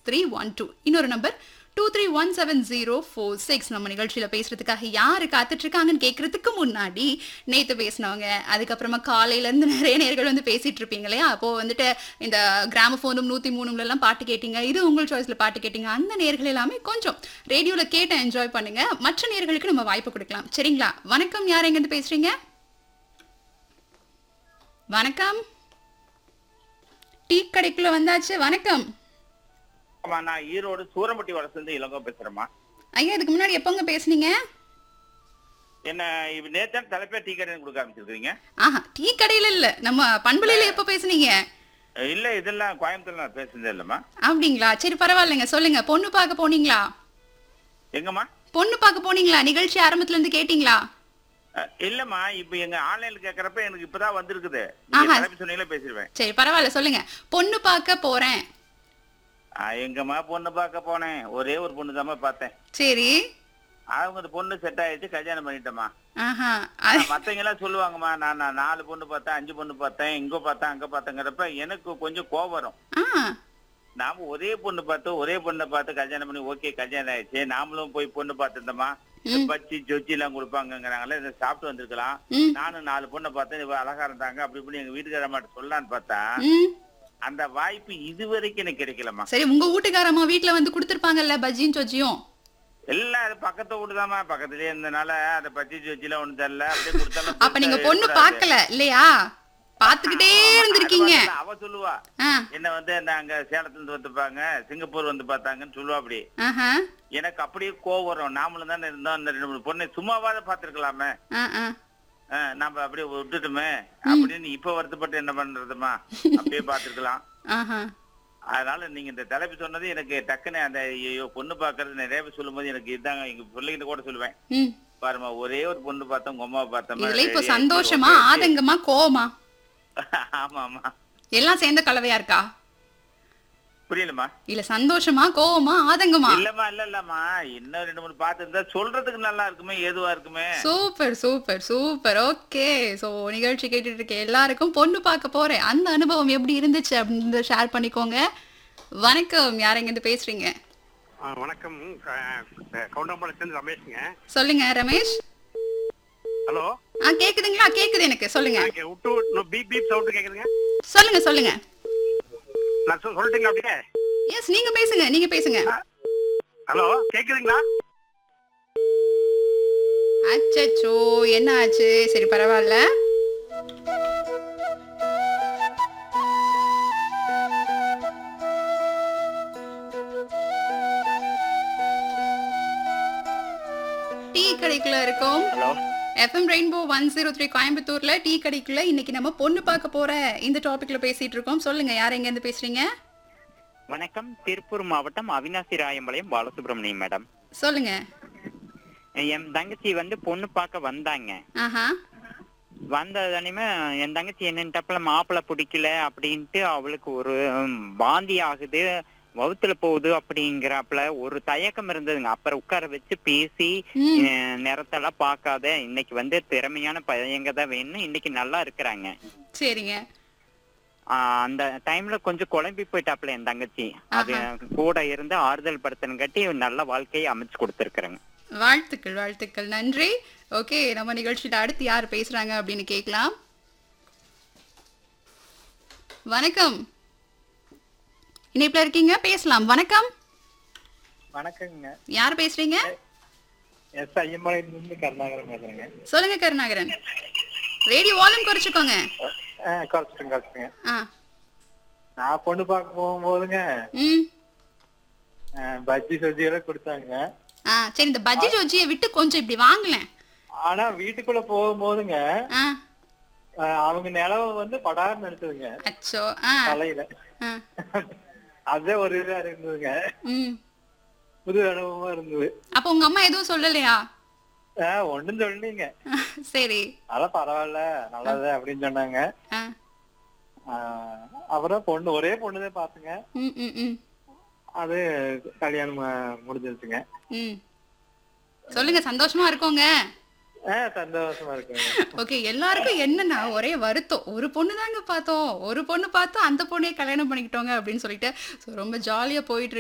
Three one two இன்னொரு number two three one seven zero four six நம்ம நிகழ்ச்சியில் பேசுறதுக்காக யாரு காத்துட்டு இருக்காங்கன்னு கேட்கறதுக்கு முன்னாடி நேற்று பேசினவங்க அதுக்கப்புறமா காலையிலேருந்து நிறைய நேர்கள் வந்து பேசிட்டு இருப்பீங்க இல்லையா அப்போ வந்துட்டு இந்த கிராமஃபோனும் நூற்றி மூணுங்களெல்லாம் பாட்டு கேட்டீங்க இது உங்கள் சாய்ஸில் பாட்டு கேட்டீங்க அந்த நேர்கள் எல்லாமே கொஞ்சம் ரேடியோவில் கேட்டு என்ஜாய் பண்ணுங்க மற்ற நேர்களுக்கு நம்ம வாய்ப்பு கொடுக்கலாம் சரிங்களா வணக்கம் யார் எங்கேருந்து பேசுறீங்க வணக்கம் டீ கடைக்குள்ள வந்தாச்சு வணக்கம் ஆமா நான் ஈரோடு சூரம்பட்டி வளர்ந்து இளங்கோ பேசுறேம்மா ஐயா இதுக்கு முன்னாடி எப்போங்க பேசுனீங்க என்ன இப்ப நேத்தான் தலைப்பே டீ கடை கொடுக்க ஆரம்பிச்சிருக்கீங்க ஆஹா டீ கடையில இல்ல நம்ம பண்பலையில எப்போ பேசுனீங்க இல்ல இதெல்லாம் கோயம்புத்தூர்ல நான் பேசுனதே இல்லம்மா அப்படிங்களா சரி பரவாயில்லைங்க சொல்லுங்க பொண்ணு பார்க்க போனீங்களா எங்கம்மா பொண்ணு பார்க்க போனீங்களா நிகழ்ச்சி ஆரம்பத்துல இருந்து கேட்டீங்களா அஹ், இல்லம்மா இப்ப எங்க ஆன்லைன்ல கேக்குறப்ப எனக்கு இப்பதான் வந்திருக்குது நீங்க ஆஹா. தலைப்பு சொன்னீங்களே பேசிடுவேன் சரி பரவாயில்ல சொல்லுங்க பொண்ணு பார்க்க போறேன் அஹ், எங்கம்மா பொண்ணு பார்க்க போனேன் ஒரே ஒரு பொண்ணு தாம்மா பார்த்தேன் சரி அவங்க அந்த பொண்ணு செட் ஆயிடுச்சு கல்யாணம் பண்ணிட்டேம்மா ஆஹா ஆனா, அது- மத்தவங்க எல்லாம் சொல்லுவாங்கம்மா நான் நான் நாலு பொண்ணு பார்த்தேன் அஞ்சு பொண்ணு பார்த்தேன் இங்க பார்த்தேன் அங்க பார்த்தேங்கிறப்ப எனக்கு கொஞ்சம் கோவம் வரும் ஆ நாம ஒரே பொண்ணு பார்த்து ஒரே பொண்ணை பார்த்து கல்யாணம் பண்ணி ஓகே கல்யாணம் ஆயிடுச்சு நாமளும் போய் பொண்ணு பார்த்துருந்தோமா ம். பச்சி சொச்சி எல்லாம் கொடுப்பாங்கங்கிறாங்களே இதை சாப்பிட்டு வந்திருக்கலாம் ம் நானும் நாலு பொண்ணை பார்த்தேன் இவ அழகா இருந்தாங்க அப்படி இப்படி எங்க வீட்டுக்கார மாட்ட சொல்லலான்னு பார்த்தா ம் அந்த வாய்ப்பு இதுவரைக்கும் எனக்கு கிடைக்கலம்மா சரி உங்க வீட்டுக்காரம்மா வீட்ல வந்து கொடுத்துருப்பாங்கல்ல பஜ்ஜியும் சொஜ்ஜியும் எல்லாம் அது பக்கத்து வீடுதாம்மா பக்கத்துலயே இருந்தனால அந்த பச்சி சொச்சி எல்லாம் ஒண்ணு தரல அப்படியே கொடுத்தாலும் அப்ப நீங்க பெருசா பொண்ணு இருக்கக்கூடாது. பார்க்கல இல்லையா பாத்துக்கிட்டே ஆமா, இருந்திருக்கீங்க அது மட்டும் இல்ல, அவ சொல்லுவா ஆ என்ன வந்து நாங்க சேலத்துல இருந்து வந்துப்பாங்க சிங்கப்பூர் வந்து பார்த்தாங்கன்னு சொல்லுவா அப்படி ஆஹா எனக்கு அப்படியே கோவம் வரும் நாமளும் தானே இருந்தோம் அந்த ரெண்டு மூணு பொண்ணை சும்மாவாத பாத்துருக்கலாமே ஆ ஆ நம்ம அப்படியே விட்டுட்டுமே அப்படின்னு இப்ப வருத்தப்பட்டு என்ன பண்றதுமா அப்படியே பாத்துருக்கலாம் ஆஹா அதனால நீங்க இந்த தலைப்பு சொன்னது எனக்கு டக்குன்னு அந்த ஐயோ பொண்ணு பாக்குறது நிறைய பேர் சொல்லும்போது எனக்கு இதாங்க எங்க பிள்ளைகிட்ட கூட சொல்லுவேன் ம் பாருமா ஒரே ஒரு பொண்ணு பார்த்தோம் உங்க அம்மாவை பார்த்தோமா இதுல இப்போ சரி, சந்தோஷமா okay, okay. ஆதங்கமா கோவமா ஆமா ஆமா எல்லாம் சேர்ந்த கலவையா இருக்கா புரியலமா இல்ல சந்தோஷமா கோவமா ஆதங்கமா இல்லம்மா இல்ல இல்லம்மா இன்னும் ரெண்டு மூணு பார்த்து இருந்தா சொல்றதுக்கு நல்லா இருக்குமே ஏதுவா இருக்குமே super super super okay so நிகழ்ச்சி கேட்டுட்டு இருக்க எல்லாருக்கும் பொண்ணு பார்க்க போறேன் அந்த அனுபவம் எப்படி இருந்துச்சு அப்படின்னு ஷேர் பண்ணிக்கோங்க வணக்கம் யார் இருந்து பேசுறீங்க ஆ, வணக்கம் கவுண்டம்பாளையத்துலேருந்து ரமேஷ்ங்க சொல்லுங்க ரமேஷ் ஹலோ ஆ கேக்குதுங்களா கேக்குது எனக்கு சொல்லுங்க எனக்கு விட்டு பீப் பீப் சவுண்டு கேட்குதுங்க சொல்லுங்க சொல்லுங்க நான் சொல் சொல்லட்டுங்களா அப்படியே எஸ் நீங்க பேசுங்க நீங்க பேசுங்க ஹலோ கேட்குதுங்களா அச்சச்சோ என்ன ஆச்சு சரி பரவாயில்ல டீ கடைக்குள்ள இருக்கோம் hello FM rainbow one zero three கோயம்புத்தூர்ல டீ கடைக்குள்ள இன்னைக்கு நம்ம பொண்ணு பார்க்க போற இந்த டாபிக்ல பேசிட்டு இருக்கோம் சொல்லுங்க யார் எங்க இருந்து பேசுறீங்க வணக்கம் திருப்பூர் மாவட்டம் அவினாசி ராயம்பாளையம் பாலசுப்ரமணியம் மேடம் சொல்லுங்க என் தங்கச்சி வந்து பொண்ணு பார்க்க வந்தாங்க ஆஹா வந்ததானுமே என் தங்கச்சி என்னன்ட்டப்பல மாப்பிள்ளை பிடிக்கல அப்படின்ட்டு அவளுக்கு ஒரு ம், வாந்தி ஆகுது வவுத்துல போகுது அப்படிங்கிறப்பல ஒரு தயக்கம் இருந்ததுங்க அப்புறம் உட்கார வச்சு பேசி ம் அஹ், நிறத்தெல்லாம் பார்க்காத இன்னைக்கு வந்து திறமையான பையங்க தான் வேணும் இன்னைக்கு நல்லா இருக்கிறாங்க சரிங்க ஆஹ் அந்த டைம்ல கொஞ்சம் குழம்பி போயிட்டாப்ல என் தங்கச்சி அது கூட இருந்து ஆறுதல் படுத்தனுங்காட்டி நல்ல வாழ்க்கையை அமைச்சு கொடுத்துருக்குறேங்க வாழ்த்துக்கள் வாழ்த்துக்கள் நன்றி ஓகே நம்ம நிகழ்ச்சியில அடுத்து யார் பேசுறாங்க அப்படின்னு கேட்கலாம் வணக்கம் இணைப்புல இருக்கீங்க பேசலாம் வணக்கம் வணக்கங்க யார் பேசுறீங்க எஸ் ஐயம்பாளையத்துலேருந்து கருணாகரன் பேசுறேங்க சொல்லுங்க கருணாகரன் ரேடியோ வால்யூம் குறைச்சுக்கோங்க ஆ குறைச்சிட்டுங்க குறைச்சிட்டுங்க ஆ நான் பொண்ணு பார்க்க போகும்போதுங்க ம் ஆ, பஜ்ஜி சொஜ்ஜி எல்லாம் கொடுத்தாங்க ஆ சரி இந்த பஜ்ஜி ஜோஜியை விட்டு கொஞ்சம் இப்படி வாங்கலேன் ஆனா வீட்டுக்குள்ள போகும்போதுங்க ஆ ஆ, அவங்க நிலவை வந்து படார்னு எடுத்ததுங்க அச்சோ ஆ தலையில ஆ அதே ஒரு இதா இருந்ததுங்க ம் புது அனுபவமா இருந்தது அப்போ உங்க அம்மா எதுவும் சொல்லலையா ஆ ஒண்ணும் சொல்லீங்க சரி அதெல்லாம் பரவாயில்ல நல்லது அப்படின்னு சொன்னாங்க ஆ ஆ, அப்புறம் பொண்ணு ஒரே பொண்ணுதான் பாத்துங்க ம் ம் ம் அது கல்யாணம் ஆ, முடிஞ்சிருச்சுங்க ம் சொல்லுங்க சந்தோஷமா இருக்கோங்க ஆ சந்தோஷமா இருக்குங்க ஓகே எல்லாருக்கும் என்னன்னா ஒரே வருத்தம் ஒரு பொண்ணு தாங்க பார்த்தோம் ஒரு பொண்ணு பார்த்தோம் அந்த பொண்ணையே கல்யாணம் பண்ணிக்கிட்டோங்க அப்படின்னு சொல்லிட்டு ஸோ ரொம்ப ஜாலியாக போயிட்டு இருக்கு